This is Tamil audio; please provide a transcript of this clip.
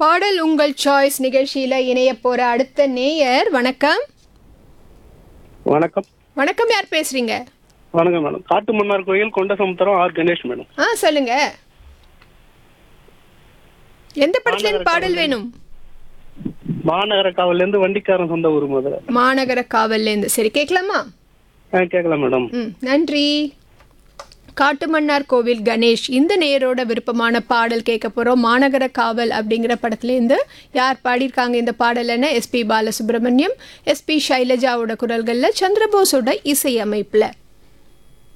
பாடல் உங்கள் சாய்ஸ் நிகழ்ச்சியில இணைய போற அடுத்த நேயர் வணக்கம் வணக்கம் வணக்கம் யார் பேசுறீங்க வணக்கம் மேடம் காட்டு மன்னார் கோயில் கொண்ட சமுத்திரம் ஆர் கணேஷ் மேடம் ஆ சொல்லுங்க எந்த படத்துல இருந்து பாடல் வேணும் மாநகர காவல்ல இருந்து வண்டிக்காரன் சொந்த ஊர் முதல்ல மாநகர காவல்ல இருந்து சரி கேட்கலாமா ஆ கேட்கலாம் மேடம் ம் நன்றி காட்டுமன்னார் கோவில் கணேஷ் இந்த நேரோட விருப்பமான பாடல் கேட்க போறோம் மாநகர காவல் அப்படிங்கிற படத்துலேருந்து யார் பாடியிருக்காங்க இந்த பாடல்னா எஸ்பி பாலசுப்ரமணியம் எஸ்பி சைலஜாவோட குரல்களில் சந்திரபோஸோட இசையமைப்பில்